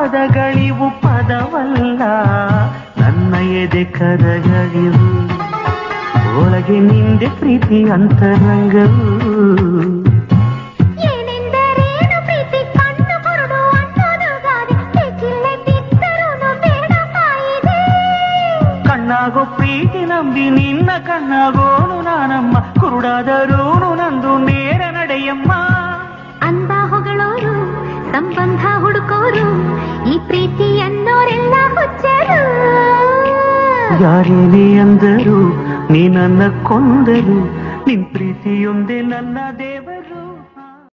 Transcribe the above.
ಪಾದಗಳಿವು ಪದವಲ್ಲ ನನ್ನ ಎದೆ ಕದಗಳಿವು ಒಳಗೆ ನಿಂದೆ ಪ್ರೀತಿ ಅಂತರಂಗವು ಏನೆಂದರೇನು ಪ್ರೀತಿ ಕಣ್ಣು ಕುರುಡು ಅನ್ನೋದು ಗಾದೆ ಹೆಚ್ಚಿಲ್ಲೆ ಬಿತ್ತರೂನು ಬೇಡ ಕಾಯಿದೆ ಕಣ್ಣಾಗೋ ಪ್ರೀತಿ ನಂಬಿ ನಿನ್ನ ಕಣ್ಣಾಗೋನು ನಾನಮ್ಮ ಕುರುಡಾದರೂನು ನಂದು ನೇರ ನಡೆಯಮ್ಮ ಅಂದ ಹೊಗಳೋರು ಸಂಬಂಧ ಹುಡುಕೋರು ಈ ಪ್ರೀತಿ ಅನ್ನೋರೆಲ್ಲ ಹುಚ್ಚರು ಯಾರೇನೇ ಅಂದರು ನೀ ನನ್ನ ಕೊಂದರು ನಿನ್ ಪ್ರೀತಿಯೊಂದೇ ನನ್ನ ದೇವ